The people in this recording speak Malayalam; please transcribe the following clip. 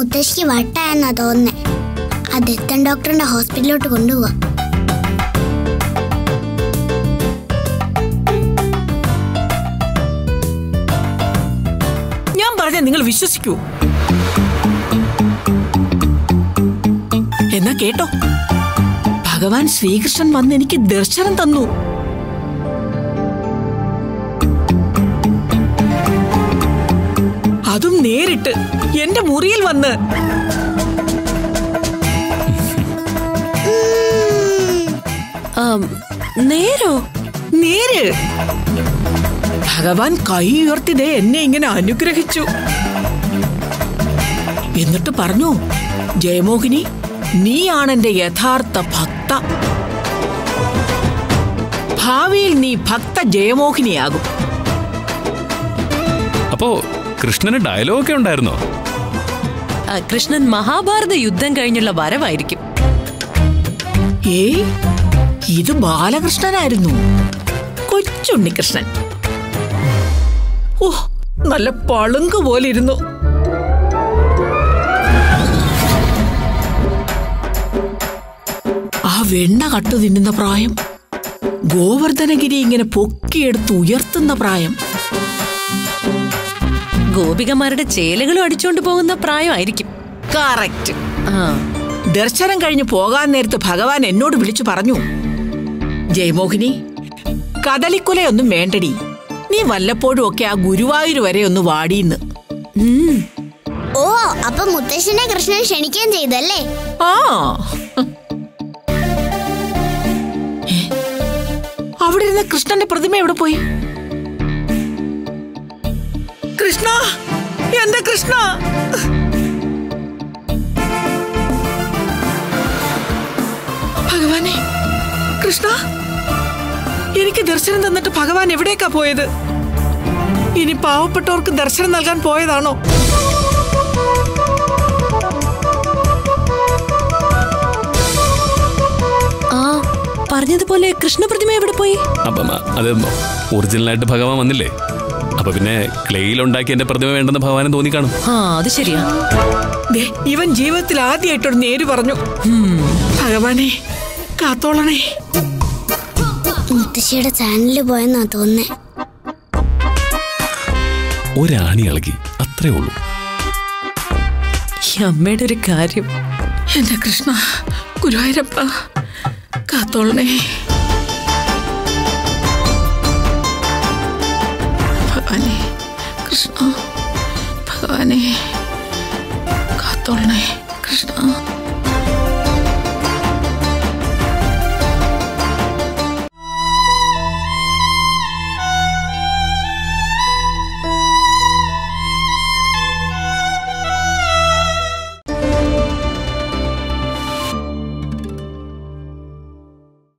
മുത്തശ്ശിക്ക് വട്ടായെന്നാ തോന്നുന്നേ ആ ദത്തൻ ഡോക്ടറിന്റെ ഹോസ്പിറ്റലിലോട്ട് കൊണ്ടുപോവാ ഞാൻ പറഞ്ഞ നിങ്ങൾ വിശ്വസിക്കൂ എന്നാ കേട്ടോ ഭഗവാൻ ശ്രീകൃഷ്ണൻ വന്ന് എനിക്ക് ദർശനം തന്നു അതും നേരിട്ട് എന്റെ മുറിയിൽ വന്ന് ആം, നേരോ നേര് ഭഗവാൻ കൈ ഉയർത്തിതേ എന്നെ ഇങ്ങനെ അനുഗ്രഹിച്ചു എന്നിട്ട് പറഞ്ഞു ജയമോഹിനി നീയാണ് എന്റെ യഥാർത്ഥ ഭക്ത ഭാവിയിൽ നീ ഭക്ത ജയമോഹിനിയാകും അപ്പോ കൃഷ്ണന് ഡയലോഗൊക്കെ ഉണ്ടായിരുന്നോ ആ, കൃഷ്ണൻ മഹാഭാരത യുദ്ധം കഴിഞ്ഞുള്ള വരവായിരിക്കും ഏയ് ഇത് ബാലകൃഷ്ണനായിരുന്നു കൊച്ചുണ്ണികൃഷ്ണൻ ഓ നല്ല പളുങ്ക് പോലെ ഇരുന്നു ആ വെണ്ണ കട്ടു തിന്നുന്ന പ്രായം ഗോവർദ്ധനഗിരി ഇങ്ങനെ പൊക്കിയെടുത്ത് ഉയർത്തുന്ന പ്രായം ഗോപികമാരുടെ ചേലകളും അടിച്ചുകൊണ്ട് പോകുന്ന പ്രായമായിരിക്കും കറക്റ്റ് ആ ദർശനം കഴിഞ്ഞ് പോകാൻ നേരത്ത് ഭഗവാൻ എന്നോട് വിളിച്ചു പറഞ്ഞു ജയമോഹിനി കദളിക്കുലയൊന്നും വേണ്ടടി നീ വല്ലപ്പോഴും ഒക്കെ ആ ഗുരുവായൂർ വരെ ഒന്ന് വാടിയെന്ന് ഉം. ഓ അപ്പൊ മുത്തശ്ശനെ കൃഷ്ണൻ ക്ഷണിക്കുകയും ചെയ്തല്ലേ ആ ഏ? അവിടെ ഇരുന്ന കൃഷ്ണന്റെ പ്രതിമ എവിടെ പോയി കൃഷ്ണ എന്റെ കൃഷ്ണ ഭഗവാനെ കൃഷ്ണ എനിക്ക് ദർശനം തന്നിട്ട് ഭഗവാൻ എവിടേക്കാ പോയത് ഇനി പാവപ്പെട്ടവർക്ക് ദർശനം നൽകാൻ പോയതാണോ ആ പറഞ്ഞതുപോലെ കൃഷ്ണപ്രതിമ എവിടെ പോയി അപ്പം അത് ഒറിജിനലായിട്ട് ഭഗവാൻ വന്നില്ലേ അപ്പൊ പിന്നെ ക്ലേയിൽ ഉണ്ടാക്കിയ എന്റെ പ്രതിമ വേണ്ടെന്ന് ഭഗവാനും തോന്നിക്കാണും ആ അത് ശരിയാ ദേ, ഇവൻ ജീവിതത്തിൽ ആദ്യമായിട്ടൊരു നേര് പറഞ്ഞു ഭഗവാനെ കാത്തോളണേ മുത്തശ്ശിയുടെ ചാനലിൽ പോയെന്നാ തോന്നുന്നേ ഒരാണി ഇളകി അത്രേ ഉള്ളൂ ഈ അമ്മയുടെ ഒരു കാര്യം എന്റെ കൃഷ്ണ ഗുരുവായൂരപ്പ കാത്തോളണേ ഭഗവാനെ കൃഷ്ണ